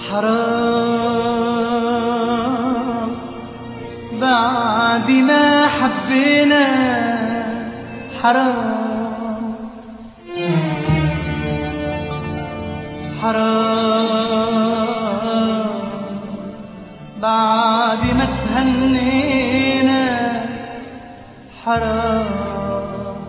حرام بعد ما حبينا حرام حرام بعد ما تهنينا حرام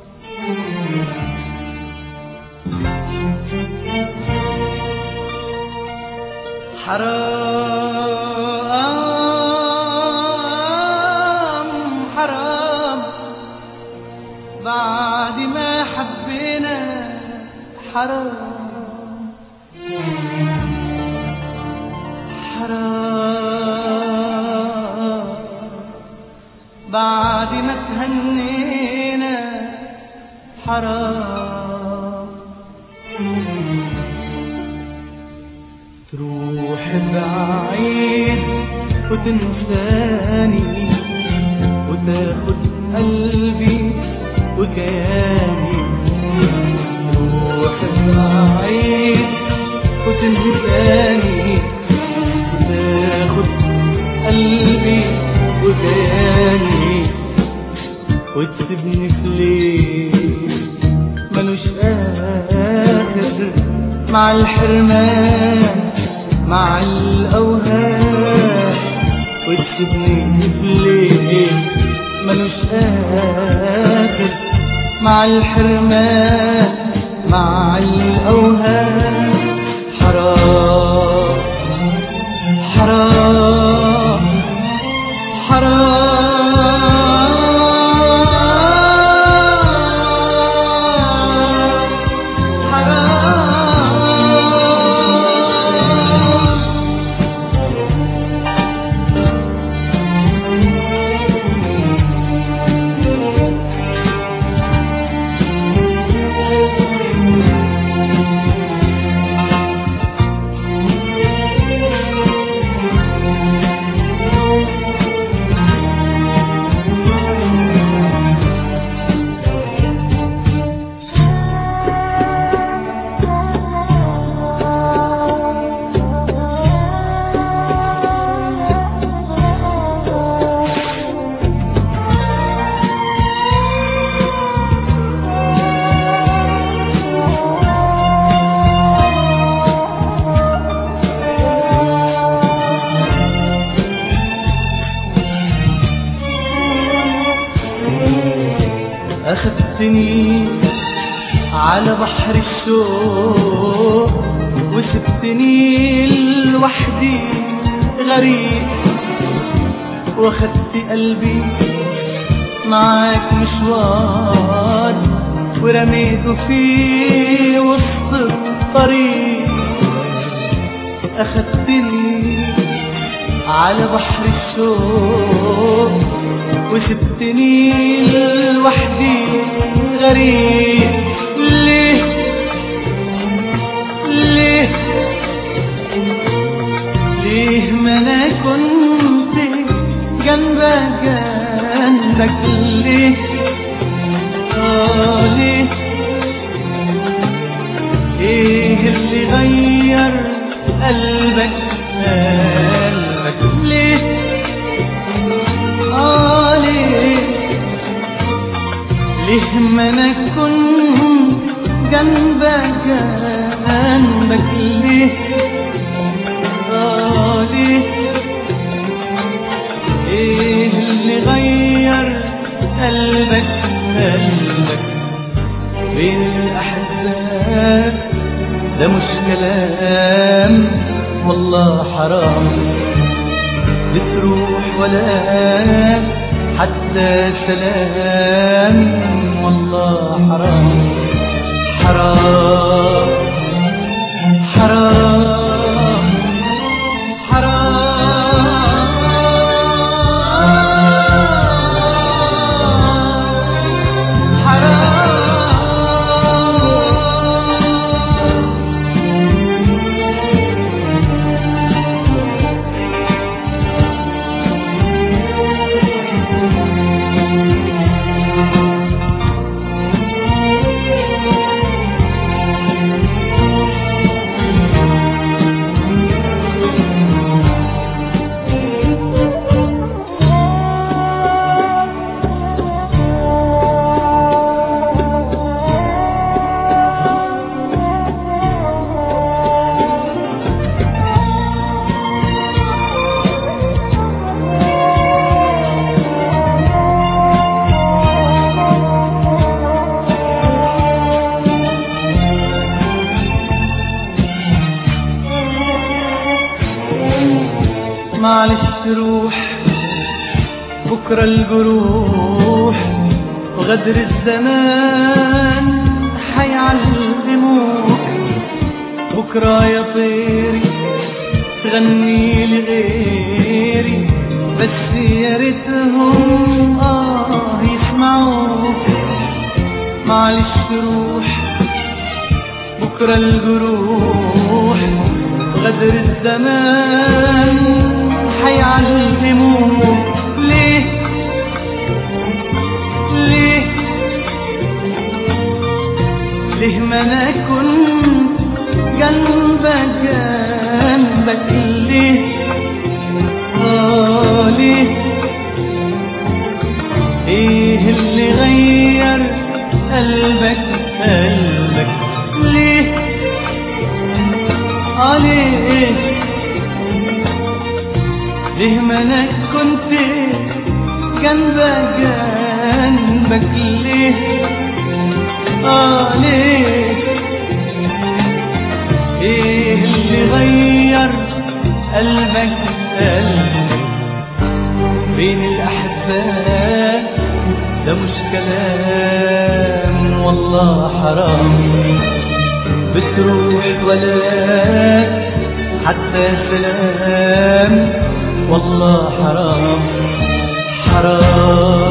حرام حرام بعد ما حبينا حرام حرام بعد ما تهنينا حرام تروح بعيد وتنساني وتاخد قلبي وكياني تروح بعيد وتنساني وتاخد قلبي وكياني وتسيبني في ليل ملوش آخر مع الحرمان مع الأوهام وتسيبني في ليل ملوش آخر مع الحرمان مع الأوهام حرام حرام حرام حرام أخذتني على بحر الشوق وسبتني لوحدي غريب واخدت قلبي معاك مشوار ورميته في وسط الطريق أخدتني على بحر الشوق وسبتني لوحدي غريب ليه ليه ليه ما انا كنت جنبك جنبك ليه آه ليه ايه اللي غير قلبك قلبك ليه آه ليه ليه ما انا كنت جنبك جنبك ليه آه ليه ايه اللي غير قلبك قلبك بين الاحزان ده مش كلام والله حرام بتروح ولا حتى سلام والله حرام حرام حرام حرام حرام معلش تروح بكرة الجروح وغدر الزمان حيعلموك بكرة يا طيري تغني لغيري بس يا ريتهم اه يسمعوك معلش تروح بكرة الجروح غدر الزمان حيعلموك ليه ليه ليه ما انا كنت جنبك جنبك ليه آه ليه ايه اللي غير قلبك قلبك ليه آه ليه ليه ما انا كنت جنبك جنبك ليه اه ليه ايه اللي غير قلبك قلبك بين الاحباء ده مش كلام والله حرام بتروح ولا حتى سلام والله حرام حرام